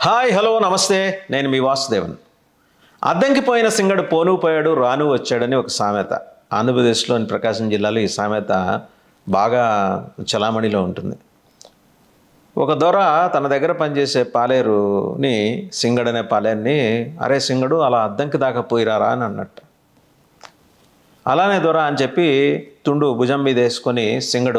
hi hello నమస్తే నేను మీ వాసుదేవన్ అద్దంకిపోయిన సింగడు పోను పోయాడు రాను వచ్చాడని ఒక సామెత ఆంధ్రప్రదేశ్లోని ప్రకాశం జిల్లాలో ఈ సామెత బాగా చలామణిలో ఉంటుంది ఒక దొర తన దగ్గర పనిచేసే పాలేరుని సింగడు అనే పాలేరుని అరే సింగడు అలా అద్దంకి దాకా పోయిరారా అని అన్నట్టు అలానే దొర అని చెప్పి తుండు భుజం మీద వేసుకొని సింగడు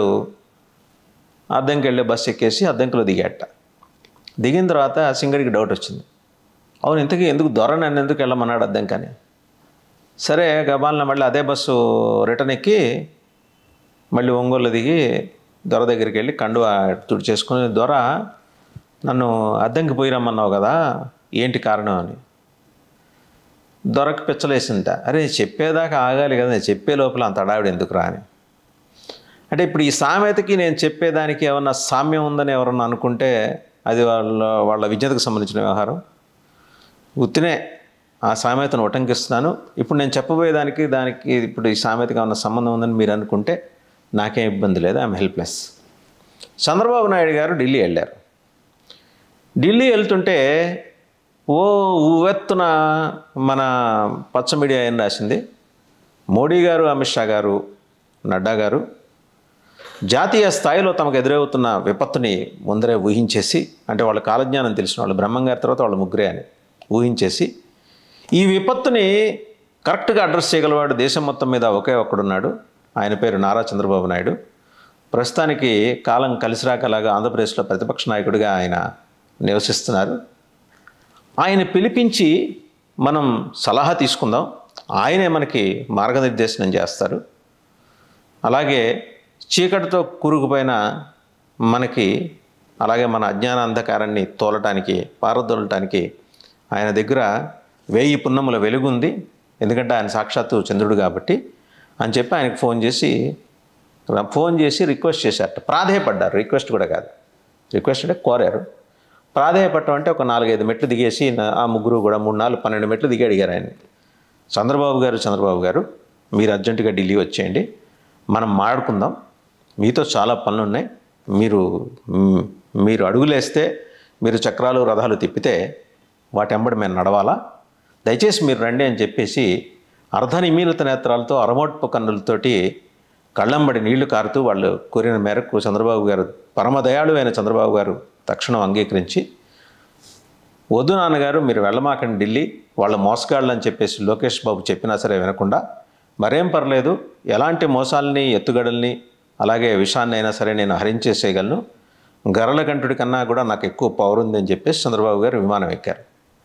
అద్దంకి వెళ్ళే బస్సు ఎక్కేసి అద్దంకిలో దిగాట దిగిన తర్వాత సింగడికి డౌట్ వచ్చింది అవును ఇంతకీ ఎందుకు దొర నన్ను ఎందుకు వెళ్ళమన్నాడు అద్దంకని సరే గబాలన మళ్ళీ అదే బస్సు రిటర్న్ ఎక్కి మళ్ళీ ఒంగోలు దిగి దొర దగ్గరికి వెళ్ళి కండువ తుడిచేసుకుని దొర నన్ను అద్దంకి పోయి రమ్మన్నావు కదా ఏంటి కారణం అని దొరకు పిచ్చలేసింట అరే చెప్పేదాకా ఆగాలి కదా నేను చెప్పే లోపల అంత అడావిడ ఎందుకు రాని అంటే ఇప్పుడు ఈ సామెతకి నేను చెప్పేదానికి ఏమన్నా సామ్యం ఉందని ఎవరన్నా అనుకుంటే అది వాళ్ళ వాళ్ళ విజ్ఞతకు సంబంధించిన వ్యవహారం ఉత్తినే ఆ సామెతను ఉటంకిస్తున్నాను ఇప్పుడు నేను చెప్పబోయేదానికి దానికి ఇప్పుడు ఈ సామెతకి ఏమన్నా సంబంధం ఉందని మీరు అనుకుంటే నాకేం ఇబ్బంది లేదు ఐఎమ్ హెల్ప్లెస్ చంద్రబాబు నాయుడు గారు ఢిల్లీ వెళ్ళారు ఢిల్లీ వెళ్తుంటే ఓ ఉవ్వెత్తున మన పచ్చ మీడియా ఏం రాసింది మోడీ గారు అమిత్ షా గారు నడ్డా గారు జాతీయ స్థాయిలో తమకు ఎదురవుతున్న విపత్తుని ముందరే ఊహించేసి అంటే వాళ్ళ కాలజ్ఞానం తెలిసిన వాళ్ళు బ్రహ్మంగారి తర్వాత వాళ్ళ ముగ్గురే అని ఊహించేసి ఈ విపత్తుని కరెక్ట్గా అడ్రస్ చేయగలవాడు దేశం మొత్తం మీద ఒకే ఒక్కడున్నాడు ఆయన పేరు నారా చంద్రబాబు నాయుడు ప్రస్తుతానికి కాలం కలిసి రాకలాగా ఆంధ్రప్రదేశ్లో ప్రతిపక్ష నాయకుడిగా ఆయన నివసిస్తున్నారు ఆయన పిలిపించి మనం సలహా తీసుకుందాం ఆయనే మనకి మార్గనిర్దేశనం చేస్తారు అలాగే చీకటితో కూరుకుపోయిన మనకి అలాగే మన అజ్ఞాన అంధకారాన్ని తోలటానికి పారదోలటానికి ఆయన దగ్గర వేయి పున్నముల వెలుగుంది ఎందుకంటే ఆయన సాక్షాత్తు చంద్రుడు కాబట్టి అని చెప్పి ఆయనకు ఫోన్ చేసి ఫోన్ చేసి రిక్వెస్ట్ చేశారట ప్రాధేయపడ్డారు రిక్వెస్ట్ కూడా కాదు రిక్వెస్ట్ అంటే కోరారు ప్రాధేయపడటం అంటే ఒక నాలుగైదు మెట్లు దిగేసి నా- ఆ ముగ్గురు కూడా మూడు నాలుగు పన్నెండు మెట్లు దిగి అడిగారు ఆయన చంద్రబాబు గారు చంద్రబాబు గారు మీరు అర్జెంటుగా ఢిల్లీ వచ్చేయండి మనం మాట్లాడుకుందాం మీతో చాలా పనులు ఉన్నాయి మీరు మ్, మీరు అడుగులేస్తే మీరు చక్రాలు రథాలు తిప్పితే వాటి వెంబడి మేము నడవాలా దయచేసి మీరు రండి అని చెప్పేసి అర్ధనిమీలిత నేత్రాలతో అరమోట్పు కన్నులతోటి కళ్ళంబడి నీళ్లు కారుతూ వాళ్ళు కోరిన మేరకు చంద్రబాబు గారు పరమదయాళు అయిన చంద్రబాబు గారు తక్షణం అంగీకరించి వద్దు నాన్నగారు మీరు వెళ్ళమాకండి ఢిల్లీ వాళ్ళ మోసగాళ్ళు అని చెప్పేసి లోకేష్ బాబు చెప్పినా సరే వినకుండా మరేం పర్లేదు ఎలాంటి మోసాలని ఎత్తుగడల్ని అలాగే విషాన్ని అయినా సరే నేను హరించేసేయగలను గరళ కంటుడి కన్నా కూడా నాకు ఎక్కువ పవర్ ఉంది అని చెప్పేసి చంద్రబాబు గారు విమానం ఎక్కారు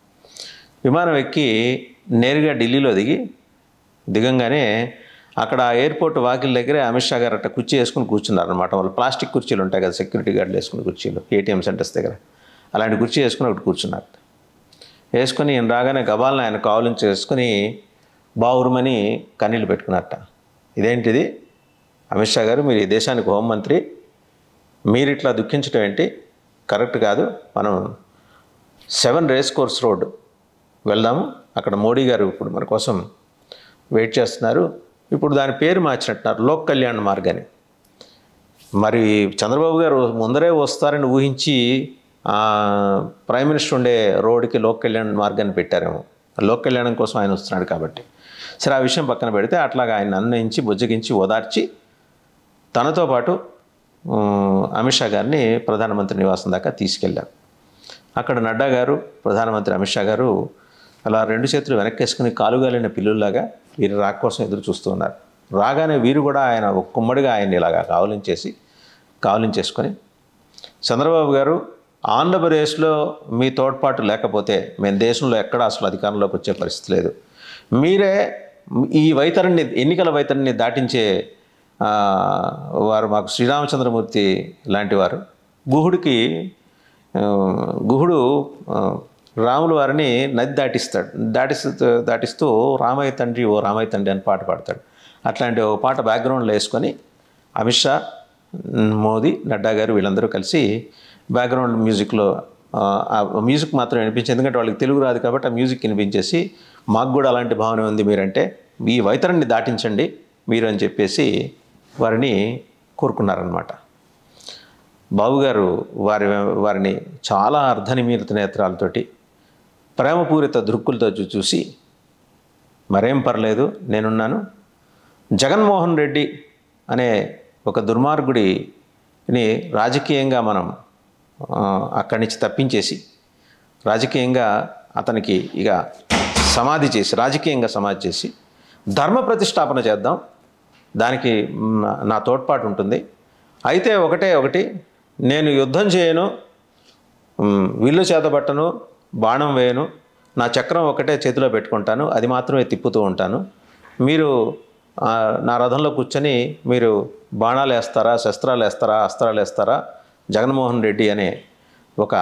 విమానం ఎక్కి నేరుగా ఢిల్లీలో దిగి దిగంగానే అక్కడ ఆ ఎయిర్పోర్ట్ వాకిల్ దగ్గరే అమిత్ షా గారు అట్ట కుర్చీ వేసుకుని కూర్చున్నారు అనమాట వాళ్ళు ప్లాస్టిక్ కుర్చీలు ఉంటాయి కదా సెక్యూరిటీ గార్డులు వేసుకునే కుర్చీలు ఏటీఎం సెంటర్స్ దగ్గర అలాంటి కుర్చీ వేసుకుని ఒకటి కూర్చున్నారు వేసుకొని ఈయన రాగానే గబాలను ఆయన కావాలని చేసుకుని బావురుమని కన్నీళ్ళు పెట్టుకున్నట్ట ఇదేంటిది అమిత్ షా గారు మీరు ఈ దేశానికి హోంమంత్రి మీరు ఇట్లా దుఃఖించడం ఏంటి కరెక్ట్ కాదు మనం సెవెన్ రేస్ కోర్స్ రోడ్ వెళ్దాము అక్కడ మోడీ గారు ఇప్పుడు మన కోసం వెయిట్ చేస్తున్నారు ఇప్పుడు దాని పేరు మార్చినట్టున్నారు లోక్ కళ్యాణ్ మార్గ్ అని మరి చంద్రబాబు గారు ముందరే వస్తారని ఊహించి ఆ, ప్రైమ్ మినిస్టర్ ఉండే రోడ్డుకి లోక్ కళ్యాణ్ మార్గ్ అని పెట్టారేమో లోక్ కళ్యాణం కోసం ఆయన వస్తున్నాడు కాబట్టి సరే ఆ విషయం పక్కన పెడితే అట్లాగా ఆయన అన్నయించి బుజ్జగించి ఓదార్చి తనతో పాటు ఆ, అమిత్ షా గారిని ప్రధానమంత్రి నివాసం దాకా తీసుకెళ్ళారు అక్కడ నడ్డా గారు ప్రధానమంత్రి అమిత్ షా గారు అలా రెండు చేతులు వెనక్కేసుకుని కాలుగాలిన పిల్లుల్లాగా వీరి రాక కోసం ఎదురు చూస్తూ ఉన్నారు రాగానే వీరు కూడా ఆయన ఒక కుమ్మడిగా ఆయన ఇలాగా కావలించేసి కావలించేసుకొని చంద్రబాబు గారు ఆంధ్రప్రదేశ్లో మీ తోడ్పాటు లేకపోతే మేము దేశంలో ఎక్కడ అసలు అధికారంలోకి వచ్చే పరిస్థితి లేదు మీరే ఈ వైతరిని ఎన్నికల వైతరిని దాటించే ఆ, వారు మాకు శ్రీరామచంద్రమూర్తి లాంటి వారు గుహుడికి ఆ, గుహుడు ఆ, రాముల వారిని నది దాటిస్తాడు దాటిస్తూ దాటిస్తూ రామయ్య తండ్రి ఓ రామయ్య తండ్రి అని పాట పాడతాడు అట్లాంటి ఒక పాట బ్యాక్గ్రౌండ్లో వేసుకొని అమిత్ షా మ్, మోదీ నడ్డా గారు వీళ్ళందరూ కలిసి బ్యాక్గ్రౌండ్ మ్యూజిక్లో ఆ, ఆ మ్యూజిక్ మాత్రం వినిపించింది ఎందుకంటే వాళ్ళకి తెలుగు రాదు కాబట్టి ఆ మ్యూజిక్ వినిపించేసి మాకు కూడా అలాంటి భావన ఉంది మీరంటే ఈ వైతరాన్ని దాటించండి మీరు అని చెప్పేసి వారిని కోరుకున్నారనమాట బాబుగారు వారి వారిని చాలా అర్ధనిమీలిత నేత్రాలతోటి ప్రేమపూరిత దృక్కులతో చూ- చూసి మరేం పర్లేదు నేనున్నాను జగన్మోహన్ రెడ్డి అనే ఒక దుర్మార్గుడిని రాజకీయంగా మనం ఆ, అక్కడి నుంచి తప్పించేసి రాజకీయంగా అతనికి ఇక సమాధి చేసి రాజకీయంగా సమాధి చేసి ధర్మ ప్రతిష్టాపన చేద్దాం దానికి మ్, నా తోడ్పాటు ఉంటుంది అయితే ఒకటే ఒకటి నేను యుద్ధం చేయను మ్, విల్లు చేతబట్టను బాణం వేయను నా చక్రం ఒకటే చేతిలో పెట్టుకుంటాను అది మాత్రమే తిప్పుతూ ఉంటాను మీరు ఆ, నా రథంలో కూర్చొని మీరు బాణాలు వేస్తారా శస్త్రాలు వేస్తారా అస్త్రాలు వేస్తారా జగన్మోహన్ రెడ్డి అనే ఒక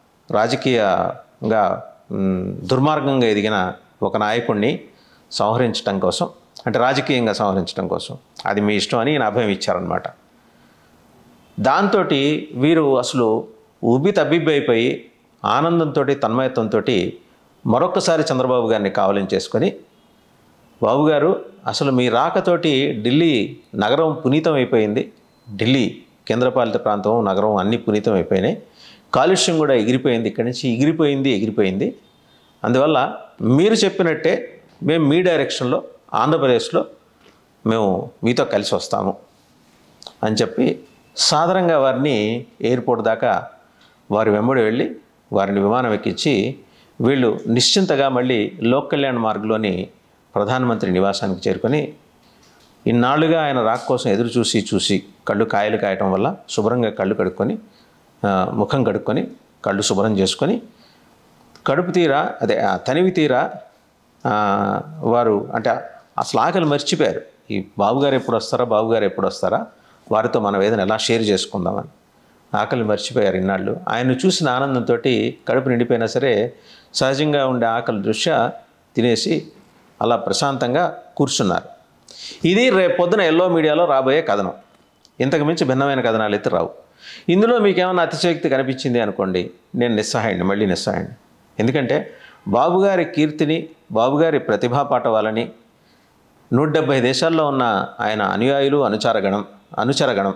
రాజకీయంగా మ్, దుర్మార్గంగా ఎదిగిన ఒక నాయకుడిని సంహరించడం కోసం అంటే రాజకీయంగా సంహరించడం కోసం అది మీ ఇష్టం అని ఈయన అభయం ఇచ్చారనమాట దాంతో వీరు అసలు ఉబ్బి తబ్బిబ్బైపోయి ఆనందంతో తన్మయత్వంతో మరొకసారి చంద్రబాబు గారిని కావలించేసుకొని బాబు గారు అసలు మీ రాకతోటి ఢిల్లీ నగరం పునీతం అయిపోయింది ఢిల్లీ కేంద్రపాలిత ప్రాంతం నగరం అన్నీ పునీతం అయిపోయినాయి కాలుష్యం కూడా ఎగిరిపోయింది ఇక్కడి నుంచి ఎగిరిపోయింది ఎగిరిపోయింది అందువల్ల మీరు చెప్పినట్టే మేము మీ డైరెక్షన్లో ఆంధ్రప్రదేశ్లో మేము మీతో కలిసి వస్తాము అని చెప్పి సాధారణంగా వారిని ఎయిర్పోర్ట్ దాకా వారి వెంబడి వెళ్ళి వారిని విమానం ఎక్కించి వీళ్ళు నిశ్చింతగా మళ్ళీ లోక్ కళ్యాణ్ మార్గ్లోని ప్రధానమంత్రి నివాసానికి చేరుకొని ఇన్నాళ్ళుగా ఆయన రాక కోసం ఎదురు చూసి చూసి కళ్ళు కాయలు కాయటం వల్ల శుభ్రంగా కళ్ళు కడుక్కొని ఆ, ముఖం కడుక్కొని కళ్ళు శుభ్రం చేసుకొని కడుపు తీరా అదే ఆ తనివి తీరా ఆ, వారు అంటే అసలు ఆకలి మర్చిపోయారు ఈ బాబుగారు ఎప్పుడు వస్తారా బాబుగారు ఎప్పుడు వస్తారా వారితో మనం ఏదైనా ఎలా షేర్ చేసుకుందామని ఆకలి మర్చిపోయారు ఇన్నాళ్ళు ఆయన్ని చూసిన ఆనందంతో కడుపు నిండిపోయినా సరే సహజంగా ఉండే ఆకలి దృష్ట్యా తినేసి అలా ప్రశాంతంగా కూర్చున్నారు ఇది రేపు పొద్దున ఎల్లో మీడియాలో రాబోయే కథనం ఇంతకు మించి భిన్నమైన కథనాలు అయితే రావు ఇందులో మీకు ఏమైనా అతిశయోక్తి కనిపించింది అనుకోండి నేను నిస్సహాయండి మళ్ళీ నిస్సహాయండి ఎందుకంటే బాబుగారి కీర్తిని బాబుగారి ప్రతిభా పాఠవాలని నూట డెబ్భై దేశాల్లో ఉన్న ఆయన అనుయాయులు అనుచారగణం అనుచరగణం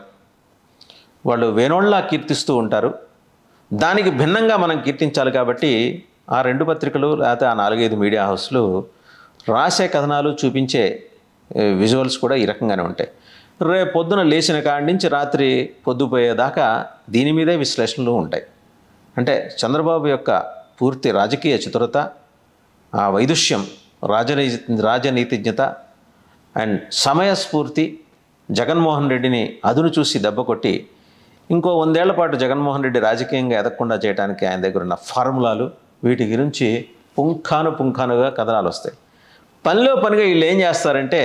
వాళ్ళు వేణోళ్ళ కీర్తిస్తూ ఉంటారు దానికి భిన్నంగా మనం కీర్తించాలి కాబట్టి ఆ రెండు పత్రికలు లేకపోతే ఆ నాలుగైదు మీడియా హౌస్లు రాసే కథనాలు చూపించే ఏ, విజువల్స్ కూడా ఈ రకంగానే ఉంటాయి రేపు పొద్దున లేచిన కాడి నుంచి రాత్రి పొద్దుపోయేదాకా దీని మీదే విశ్లేషణలు ఉంటాయి అంటే చంద్రబాబు యొక్క పూర్తి రాజకీయ చతురత ఆ వైదుష్యం రాజనీతి రాజనీతిజ్ఞత అండ్ సమయస్ఫూర్తి జగన్మోహన్ రెడ్డిని అదును చూసి దెబ్బ కొట్టి ఇంకో వందేళ్ల పాటు జగన్మోహన్ రెడ్డి రాజకీయంగా ఎదగకుండా చేయడానికి ఆయన దగ్గర ఉన్న ఫార్ములాలు వీటి గురించి పుంఖాను పుంఖానుగా కథనాలు వస్తాయి పనిలో పనిగా వీళ్ళు ఏం చేస్తారంటే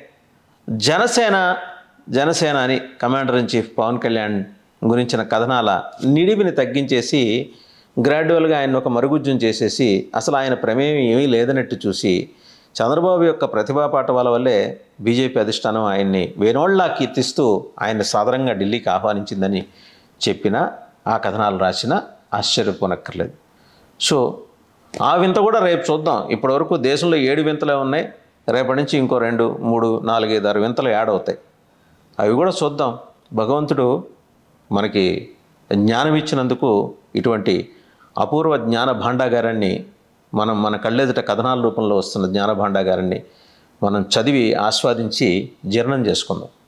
జనసేన జనసేన అని commander in chief Pawan Kalyan గురించిన కథనాల నిడివిని తగ్గించేసి గ్రాడ్యువల్గా ఆయన ఒక మరుగుజ్జం చేసేసి అసలు ఆయన ప్రమేయం ఏమీ లేదన్నట్టు చూసి చంద్రబాబు యొక్క ప్రతిభా పాఠవాల వల్లే బీజేపీ అధిష్టానం ఆయన్ని వేనోళ్ళ కీర్తిస్తూ ఆయన్ని సాధారణంగా ఢిల్లీకి ఆహ్వానించిందని చెప్పినా ఆ కథనాలు రాసినా ఆశ్చర్యపోనక్కర్లేదు సో ఆ వింత కూడా రేపు చూద్దాం ఇప్పటివరకు దేశంలో ఏడు వింతలే ఉన్నాయి రేపటి నుంచి ఇంకో రెండు మూడు నాలుగైదు ఆరు వింతలు యాడ్ అవుతాయి అవి కూడా చూద్దాం భగవంతుడు మనకి జ్ఞానం ఇచ్చినందుకు ఇటువంటి అపూర్వ జ్ఞాన భాండాగారాన్ని మనం మన కళ్ళెదుట కథనాల రూపంలో వస్తున్న జ్ఞాన భాండాగారాన్ని మనం చదివి ఆస్వాదించి జీర్ణం చేసుకుందాం